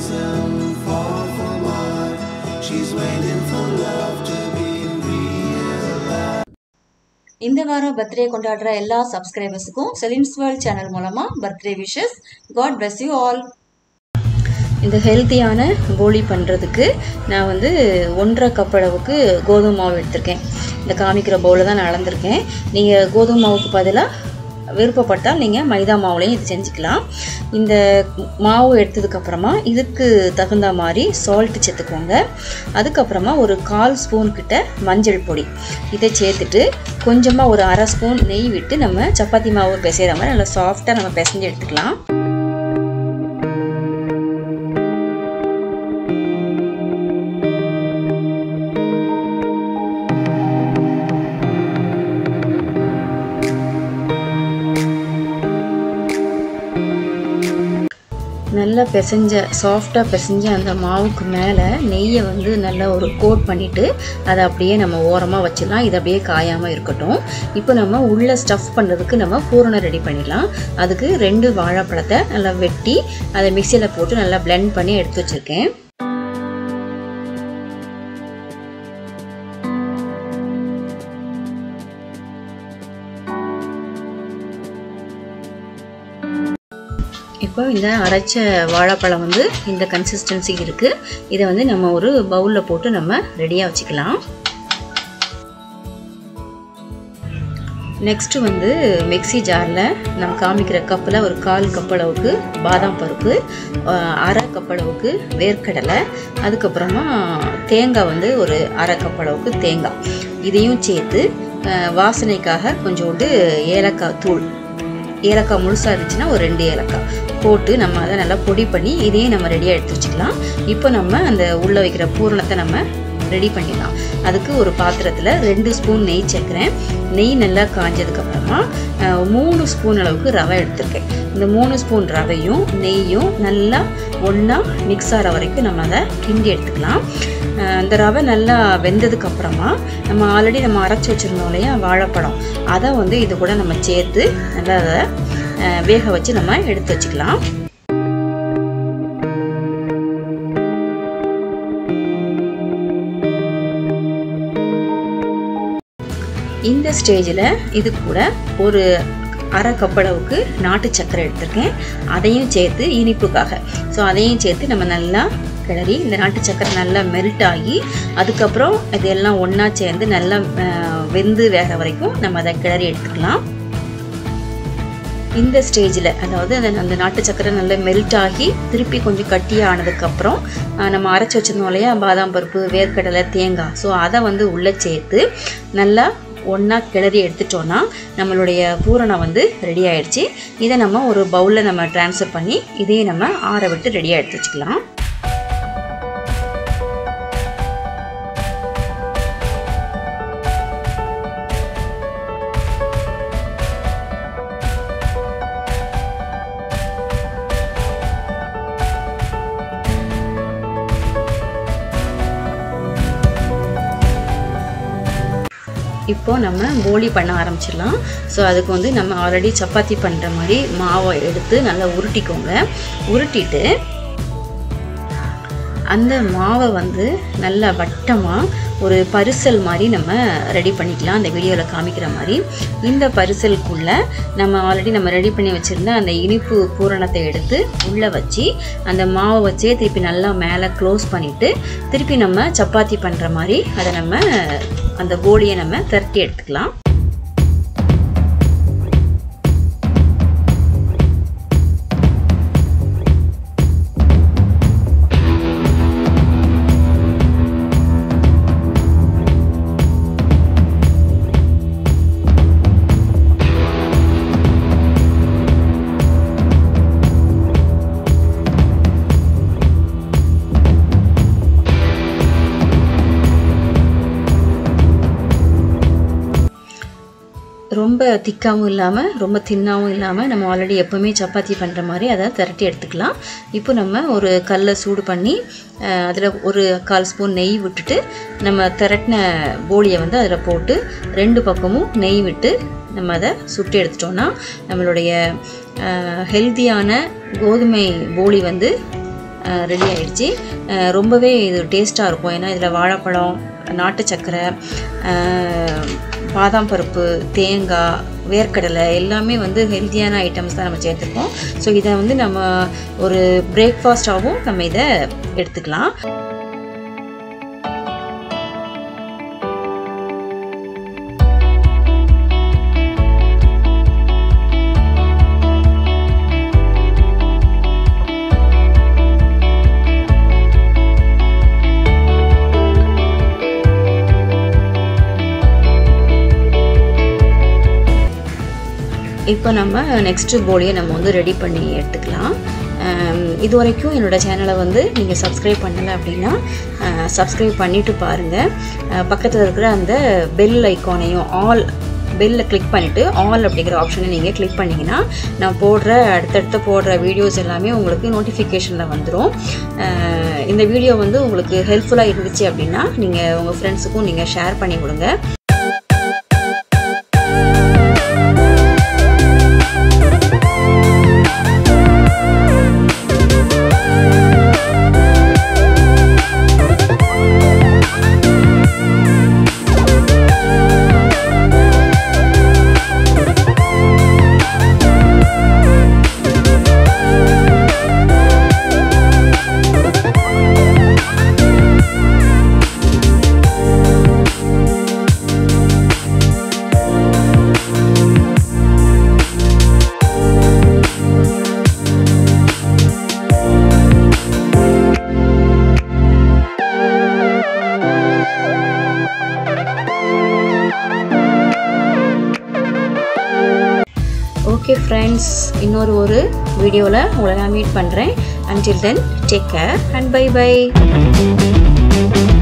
doesn't fall for what she's waiting for love to be realized. இந்த வாரம் birthday கொண்டாடுற எல்லா சப்ஸ்கிரைபர்ஸுக்கும் செலின்ஸ் வேர்ல்ட் சேனல் மூலமாக birthday wishes god bless you all இந்த ஹெல்த்தியான போலி பண்ணுறதுக்கு நான் வந்து ஒன்றரை கப் அளவுக்கு கோதுமை மாவு எடுத்திருக்கேன் இந்த காமிக்கிற பவுலில் தான் நான் அளந்திருக்கேன் நீங்கள் கோதுமை மாவுக்கு பதிலாக விருப்பப்பட்டால் நீங்கள் மைதா மாவுலையும் இது செஞ்சுக்கலாம் இந்த மாவு எடுத்ததுக்கப்புறமா இதுக்கு தகுந்த மாதிரி சால்ட் சேர்த்துக்கோங்க அதுக்கப்புறமா ஒரு கால் ஸ்பூன் கிட்ட மஞ்சள் பொடி இதை சேர்த்துட்டு கொஞ்சமாக ஒரு அரை ஸ்பூன் நெய் விட்டு நம்ம சப்பாத்தி மாவு பிசைகிற மாதிரி நல்லா சாஃப்டாக நம்ம பிசைஞ்சு எடுத்துக்கலாம் நல்லா பிசைஞ்ச சாஃப்டாக பிசைஞ்ச அந்த மாவுக்கு மேலே நெய்யை வந்து நல்லா ஒரு கோட் பண்ணிவிட்டு அதை அப்படியே நம்ம ஓரமாக வச்சிடலாம் இது அப்படியே காயாமல் இருக்கட்டும் இப்போ நம்ம உள்ளே ஸ்டஃப் பண்ணுறதுக்கு நம்ம பூரணம் ரெடி பண்ணிடலாம் அதுக்கு ரெண்டு வாழைப்பழத்தை நல்லா வெட்டி அதை மிக்சியில் போட்டு நல்லா blend பண்ணி எடுத்து வச்சுருக்கேன் இப்போ இந்த அரைச்ச வாழைப்பழம் வந்து இந்த கன்சிஸ்டன்சி இருக்குது இதை வந்து நம்ம ஒரு பவுலில் போட்டு நம்ம ரெடியாக வச்சுக்கலாம் நெக்ஸ்ட்டு வந்து மிக்ஸி ஜாரில் நம்ம காமிக்கிற கப்பில் ஒரு கால் கப் அளவுக்கு பாதாம் பருப்பு அஹ், அரை கப் அளவுக்கு வேர்க்கடலை அதுக்கப்புறமா தேங்காய் வந்து ஒரு அரை கப் அளவுக்கு தேங்காய் இதையும் சேர்த்து அஹ், வாசனைக்காக கொஞ்சோண்டு ஏலக்காய் தூள் ஏலக்காய் முழுசாக இருந்துச்சுன்னா ஒரு ரெண்டு ஏலக்காய் போட்டு நம்ம அதை நல்லா பொடி பண்ணி இதையும் நம்ம ரெடியாக எடுத்து வச்சுக்கலாம் இப்போ நம்ம அந்த உள்ளே வைக்கிற பூரணத்தை நம்ம ரெடி பண்ணிடலாம் அதுக்கு ஒரு பாத்திரத்தில் ரெண்டு ஸ்பூன் நெய் சேர்க்குறேன் நெய் நல்லா காஞ்சதுக்கப்புறமா அஹ், மூணு ஸ்பூன் அளவுக்கு ரவை எடுத்திருக்கேன் இந்த மூணு ஸ்பூன் ரவையும் நெய்யும் நல்லா ஒன்றா மிக்ஸ் ஆகிற வரைக்கும் நம்ம அதை கிண்டி எடுத்துக்கலாம் அஹ், அந்த ரவை நல்லா வெந்ததுக்கு அப்புறமா நம்ம ஆல்ரெடி நம்ம அரைச்சி வச்சுருந்தோம் இல்லையா வாழைப்பழம் அதை வந்து இது கூட நம்ம சேர்த்து நல்லா அதை அஹ், வேக வச்சு நம்ம எடுத்து வச்சுக்கலாம் இந்த ஸ்டேஜில் இது கூட ஒரு அரை கப் அளவுக்கு நாட்டு சர்க்கரை எடுத்திருக்கேன் அதையும் சேர்த்து இனிப்புக்காக ஸோ அதையும் சேர்த்து நம்ம நல்லா கிளறி இந்த நாட்டு சர்க்கரை நல்லா மெல்ட் ஆகி அதுக்கப்புறம் இதெல்லாம் ஒன்றா சேர்ந்து நல்லா அஹ், வெந்து வேக வரைக்கும் நம்ம அதை கிளறி எடுத்துக்கலாம் இந்த ஸ்டேஜில் அதாவது அந்த அந்த நாட்டு சக்கரை நல்லா மெல்ட் ஆகி திருப்பி கொஞ்சம் கட்டியாக ஆனதுக்கப்புறம் ஆஹ், நம்ம அரைச்சி வச்சிருந்தோம் இல்லையா பாதாம் பருப்பு வேர்க்கடலை தேங்காய் ஸோ அதை வந்து உள்ளே சேர்த்து நல்லா ஒன்றா கிளறி எடுத்துட்டோன்னா நம்மளுடைய பூரணம் வந்து ரெடி ஆயிடுச்சு இதை நம்ம ஒரு பவுலில் நம்ம ட்ரான்ஸ்ஃபர் பண்ணி இதையும் நம்ம ஆற விட்டு ரெடியாக எடுத்து வச்சுக்கலாம் இப்போ நம்ம போலி பண்ண ஆரம்பிச்சிடலாம் ஸோ அதுக்கு வந்து நம்ம ஆல்ரெடி சப்பாத்தி பண்ணுற மாதிரி மாவை எடுத்து நல்லா உருட்டிக்கோங்க உருட்டிட்டு அந்த மாவை வந்து நல்லா வட்டமாக ஒரு பரிசல் மாதிரி நம்ம ரெடி பண்ணிக்கலாம் அந்த வீடியோவில் காமிக்கிற மாதிரி இந்த பரிசலுக்குள்ளே நம்ம ஆல்ரெடி நம்ம ரெடி பண்ணி வச்சுருந்த அந்த இனிப்பு பூரணத்தை எடுத்து உள்ளே வச்சு அந்த மாவை வச்சே திருப்பி நல்லா மேலே க்ளோஸ் பண்ணிவிட்டு திருப்பி நம்ம சப்பாத்தி பண்ணுற மாதிரி அதை நம்ம அந்த போலியை நம்ம திரட்டி எடுத்துக்கலாம் ரொம்ப திக்காவும் இல்லாமல் ரொம்ப தின்னாவும் இல்லாமல் நம்ம ஆல்ரெடி எப்போவுமே சப்பாத்தி பண்ணுற மாதிரி அதை திரட்டி எடுத்துக்கலாம் இப்போ நம்ம ஒரு கல்லை சூடு பண்ணி அதில் ஒரு கால் ஸ்பூன் நெய் விட்டுட்டு நம்ம திரட்டின போலியை வந்து அதில் போட்டு ரெண்டு பக்கமும் நெய் விட்டு நம்ம அதை சுட்டு எடுத்துட்டோம்னா நம்மளுடைய ஹெல்த்தியான கோதுமை போலி வந்து ரெடி ஆயிடுச்சு அஹ் ரொம்பவே இது டேஸ்ட்டாக இருக்கும் ஏன்னா இதில் வாழைப்பழம் நாட்டு சர்க்கரை அஹ் பாதாம் பருப்பு தேங்காய் வேர்க்கடலை எல்லாமே வந்து ஹெல்த்தியான ஐட்டம்ஸ் தான் நம்ம சேர்த்துருக்கோம் ஸோ இதை வந்து நம்ம ஒரு பிரேக்ஃபாஸ்ட்டாகவும் நம்ம இதை எடுத்துக்கலாம் இப்போ நம்ம நெக்ஸ்ட்டு போலியை நம்ம வந்து ரெடி பண்ணி எடுத்துக்கலாம் ஆம், இது வரைக்கும் என்னோடய சேனலை வந்து நீங்கள் சப்ஸ்கிரைப் பண்ணலை அப்படின்னா சப்ஸ்கிரைப் பண்ணிவிட்டு பாருங்கள் பக்கத்தில் இருக்கிற அந்த பெல் ஐக்கானையும் ஆல் பெல்ல கிளிக் பண்ணிவிட்டு ஆல் அப்படிங்கிற ஆப்ஷனை நீங்கள் கிளிக் பண்ணிங்கன்னா நான் போடுற அடுத்தடுத்த போடுற வீடியோஸ் எல்லாமே உங்களுக்கு நோட்டிஃபிகேஷனில் வந்துடும் இந்த வீடியோ வந்து உங்களுக்கு ஹெல்ப்ஃபுல்லாக இருந்துச்சு அப்படின்னா நீங்கள் உங்கள் ஃப்ரெண்ட்ஸுக்கும் நீங்கள் ஷேர் பண்ணி கொடுங்க ஓகே ஃப்ரெண்ட்ஸ் இன்னொரு ஒரு வீடியோவில் உங்களை நான் மீட் பண்ணுறேன் until then take care and bye by